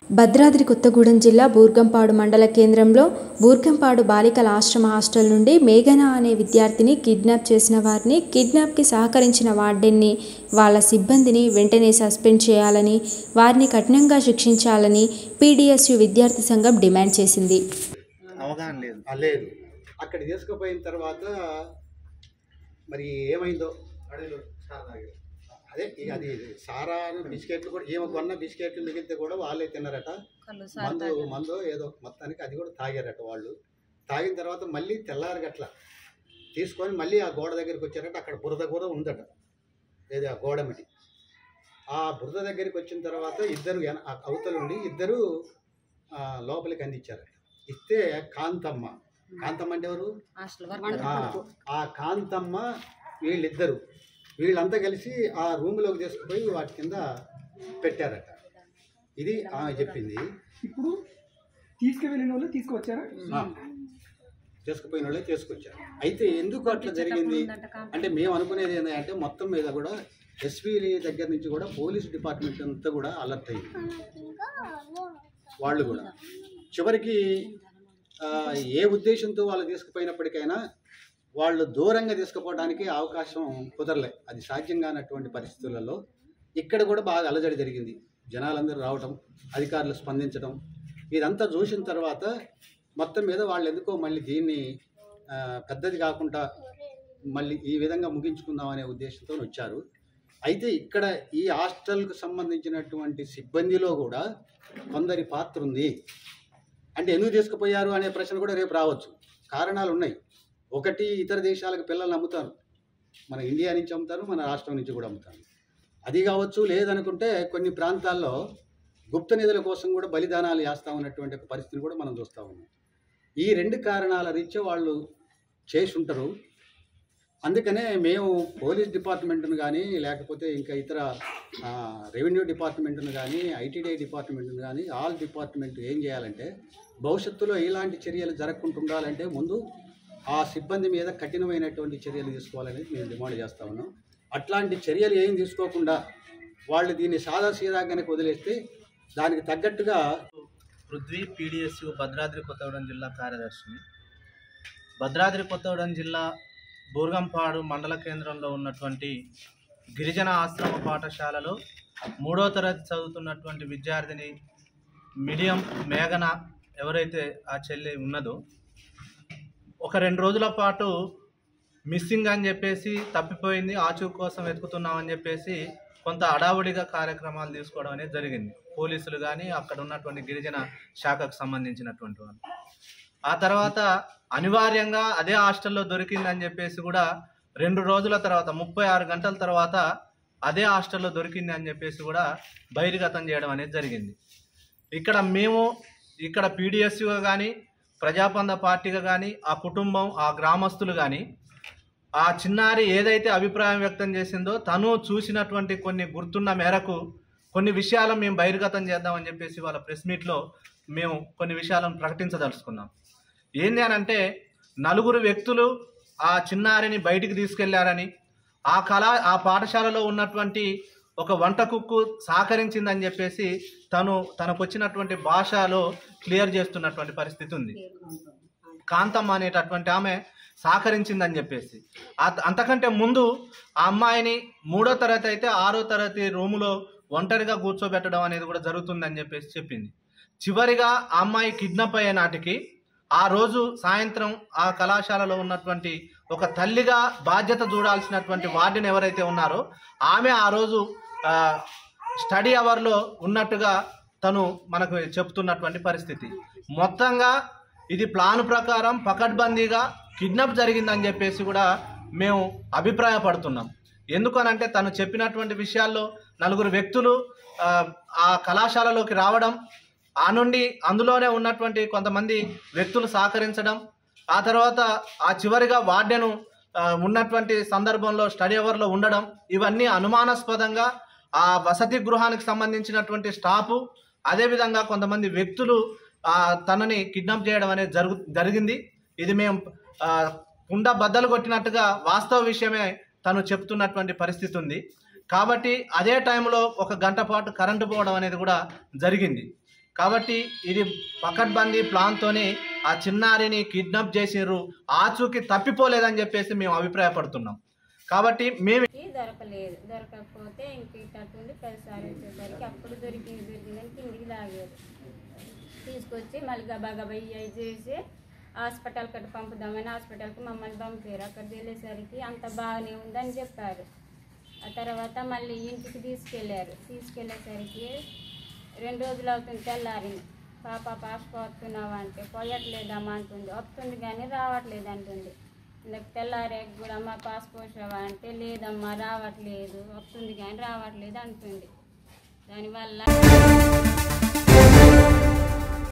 భద్రాద్రి కొత్తగూడెం జిల్లా బూర్గంపాడు మండల కేంద్రంలో బూర్గంపాడు బాలికల ఆశ్రమ హాస్టల్ నుండి మేఘన అనే విద్యార్థిని కిడ్నాప్ చేసిన వారిని కిడ్నాప్కి సహకరించిన వార్డెన్ని వాళ్ళ సిబ్బందిని వెంటనే సస్పెండ్ చేయాలని వారిని కఠినంగా శిక్షించాలని పీడిఎస్యు విద్యార్థి సంఘం డిమాండ్ చేసింది అవగాహన లేదు ఆ, లేదు అక్కడ తీసుకుపోయిన తర్వాత మరి ఏమైందో అదే ఇక అది సారా బిస్కెట్లు కూడా ఈమె కొన్న బిస్కెట్లు మిగిలితే కూడా వాళ్ళే తిన్నారట మందు మందు ఏదో మొత్తానికి అది కూడా తాగారట వాళ్ళు తాగిన తర్వాత మళ్ళీ తెల్లారి గట్ల తీసుకొని మళ్ళీ ఆ గోడ దగ్గరికి వచ్చారట అక్కడ బురద కూడా ఉందట ఏది ఆ గోడ మిటి ఆ బురద దగ్గరికి వచ్చిన తర్వాత ఇద్దరు ఎన- ఆ అవతల ఉండి ఇద్దరు ఆ, లోపలికి అందించారట ఇస్తే కాంతమ్మ కాంతమ్మ అంటే ఎవరు ఆ, ఆ కాంతమ్మ వీళ్ళిద్దరు వీళ్ళంతా కలిసి ఆ రూమ్లోకి తీసుకుపోయి వాటి కింద పెట్టారట ఇది ఆమె చెప్పింది ఇప్పుడు తీసుకువెళ్ళిన వాళ్ళు తీసుకువచ్చారా ఆ, తీసుకుపోయిన వాళ్ళే తీసుకొచ్చారు అయితే ఎందుకు అట్లా జరిగింది అంటే మేము అనుకునేది ఏంటంటే మొత్తం మీద కూడా ఎస్పీ దగ్గర నుంచి కూడా పోలీస్ డిపార్ట్మెంట్ అంతా కూడా అలర్ట్ అయింది వాళ్ళు కూడా చివరికి ఆ, ఏ ఉద్దేశంతో వాళ్ళు తీసుకుపోయినప్పటికైనా వాళ్ళు దూరంగా తీసుకుపోవడానికి అవకాశం కుదరలే అది సాధ్యం కానటువంటి పరిస్థితులలో ఇక్కడ కూడా బాగా అలజడి జరిగింది జనాలందరూ రావటం అధికారులు స్పందించడం ఇదంతా చూసిన తర్వాత మొత్తం మీద వాళ్ళు ఎందుకో మళ్ళీ దీన్ని ఆ, పెద్దది కాకుండా మళ్ళీ ఈ విధంగా ముగించుకుందాం అనే ఉద్దేశంతో వచ్చారు అయితే ఇక్కడ ఈ హాస్టల్కు సంబంధించినటువంటి సిబ్బందిలో కూడా కొందరి పాత్ర ఉంది అంటే ఎందుకు తీసుకుపోయారు అనే ప్రశ్న కూడా రేపు రావచ్చు కారణాలు ఉన్నాయి ఒకటి ఇతర దేశాలకు పిల్లల్ని అమ్ముతారు మన ఇండియా నుంచి అమ్ముతారు మన రాష్ట్రం నుంచి కూడా అమ్ముతారు అది కావచ్చు లేదనుకుంటే కొన్ని ప్రాంతాల్లో గుప్త నిధుల కోసం కూడా బలిదానాలు చేస్తూ ఉన్నటువంటి ఒక పరిస్థితిని కూడా మనం చూస్తూ ఉన్నాం ఈ రెండు కారణాల రీత్యా వాళ్ళు చేసి ఉంటారు అందుకనే మేము పోలీస్ డిపార్ట్మెంట్ను కానీ లేకపోతే ఇంకా ఇతర ఆ, రెవెన్యూ డిపార్ట్మెంట్ను కానీ ఐటీడీ డిపార్ట్మెంట్ను కానీ ఆల్ డిపార్ట్మెంట్ ఏం చేయాలంటే భవిష్యత్తులో ఇలాంటి చర్యలు జరగకుండా ఉండాలంటే ముందు ఆ సిబ్బంది మీద కఠినమైనటువంటి చర్యలు తీసుకోవాలనేది మేము డిమాండ్ చేస్తా ఉన్నాం అట్లాంటి చర్యలు ఏం తీసుకోకుండా వాళ్ళు దీన్ని సాదా సీదా కనుక వదిలేస్తే దానికి తగ్గట్టుగా పృథ్వీ పీడిఎస్యు భద్రాద్రి కొత్తగూడెం జిల్లా కార్యదర్శిని భద్రాద్రి కొత్తగూడెం జిల్లా బూర్గంపాడు మండల కేంద్రంలో ఉన్నటువంటి గిరిజన ఆశ్రమ పాఠశాలలో మూడో తరగతి చదువుతున్నటువంటి విద్యార్థిని మీడియం మేఘన ఎవరైతే ఆ చెల్లి ఉన్నదో ఒక రెండు రోజుల పాటు మిస్సింగ్ అని చెప్పేసి తప్పిపోయింది ఆచూ కోసం వెతుకుతున్నామని చెప్పేసి కొంత అడావుడిగా కార్యక్రమాలు తీసుకోవడం అనేది జరిగింది పోలీసులు కానీ అక్కడ ఉన్నటువంటి గిరిజన శాఖకు సంబంధించినటువంటి వాళ్ళు ఆ తర్వాత అనివార్యంగా అదే హాస్టల్లో దొరికిందని చెప్పేసి కూడా రెండు రోజుల తర్వాత ముప్పై ఆరు గంటల తర్వాత అదే హాస్టల్లో దొరికింది అని చెప్పేసి కూడా బహిర్గతం చేయడం అనేది జరిగింది ఇక్కడ మేము ఇక్కడ పీడిఎస్యుగా కానీ ప్రజాపంద పార్టీగా కానీ ఆ కుటుంబం ఆ గ్రామస్తులు కానీ ఆ చిన్నారి ఏదైతే అభిప్రాయం వ్యక్తం చేసిందో తను చూసినటువంటి కొన్ని గుర్తున్న మేరకు కొన్ని విషయాలను మేము బహిర్గతం చేద్దామని చెప్పేసి వాళ్ళ ప్రెస్ మీట్లో మేము కొన్ని విషయాలను ప్రకటించదలుచుకున్నాం ఏంది అని అంటే నలుగురు వ్యక్తులు ఆ చిన్నారిని బయటికి తీసుకెళ్లారని ఆ కళ ఆ పాఠశాలలో ఉన్నటువంటి ఒక వంట కుక్కు సహకరించిందని చెప్పేసి తను తనకు వచ్చినటువంటి భాషలో క్లియర్ చేస్తున్నటువంటి పరిస్థితి ఉంది కాంతమ్మ అనేటటువంటి ఆమె సహకరించిందని చెప్పేసి ఆ- అంతకంటే ముందు ఆ అమ్మాయిని మూడో తరగతి అయితే ఆరో తరగతి రూములో ఒంటరిగా కూర్చోబెట్టడం అనేది కూడా జరుగుతుందని చెప్పేసి చెప్పింది చివరిగా ఆ అమ్మాయి కిడ్నాప్ అయ్యే నాటికి ఆ రోజు సాయంత్రం ఆ కళాశాలలో ఉన్నటువంటి ఒక తల్లిగా బాధ్యత చూడాల్సినటువంటి వార్డెన్ ఎవరైతే ఉన్నారో ఆమె ఆ రోజు ఆ, స్టడీ అవర్లో ఉన్నట్టుగా తను మనకు చెప్తున్నటువంటి పరిస్థితి మొత్తంగా ఇది ప్లాన్ ప్రకారం పకడ్బందీగా కిడ్నాప్ జరిగిందని చెప్పేసి కూడా మేము అభిప్రాయపడుతున్నాం ఎందుకనంటే తను చెప్పినటువంటి విషయాల్లో నలుగురు వ్యక్తులు ఆ, ఆ కళాశాలలోకి రావడం ఆ నుండి అందులోనే ఉన్నటువంటి కొంతమంది వ్యక్తులు సహకరించడం ఆ తర్వాత ఆ చివరిగా వార్డెను ఆ, ఉన్నటువంటి సందర్భంలో స్టడీ అవర్లో ఉండడం ఇవన్నీ అనుమానాస్పదంగా ఆ వసతి గృహానికి సంబంధించినటువంటి స్టాఫు అదేవిధంగా కొంతమంది వ్యక్తులు ఆ, తనని కిడ్నాప్ చేయడం అనేది జరుగు జరిగింది ఇది మేము ఆ, కుండ బద్దలు కొట్టినట్టుగా వాస్తవ విషయమే తను చెప్తున్నటువంటి పరిస్థితి ఉంది కాబట్టి అదే టైంలో ఒక గంట పాటు కరెంటు పోవడం అనేది కూడా జరిగింది కాబట్టి ఇది పకడ్బందీ ప్లాన్తోనే ఆ చిన్నారిని కిడ్నాప్ చేసిర్రు ఆచూకి తప్పిపోలేదని చెప్పేసి మేము అభిప్రాయపడుతున్నాం కాబట్టి మేము కి దొరకలేదు దొరకకపోతే ఇంక ఇట్టుండి పదిసారి వచ్చేసరికి అప్పుడు దొరికింది దొరికిందని కిందికి లాగారు తీసుకొచ్చి మళ్ళీ గబా గబా ఇవి చేసి హాస్పిటల్ కట్ట పంపుదామని హాస్పిటల్కి మమ్మల్ని పంపారు అక్కడ వెళ్ళేసరికి అంత బాగానే ఉందని చెప్పారు ఆ తర్వాత మళ్ళీ ఇంటికి తీసుకెళ్ళారు తీసుకెళ్ళేసరికి రెండు రోజులు అవుతుంది తెల్లారింది పాప పాస్పో వస్తున్నావా అంటే పోయట్లేదమ్మా అంటుంది వస్తుంది కానీ రావట్లేదు అంటుంది ఇందాక తెల్లారే కూడా అమ్మ పాస్ పోసావా అంటే లేదమ్మా రావట్లేదు వస్తుంది కానీ రావట్లేదు అంటుంది దానివల్ల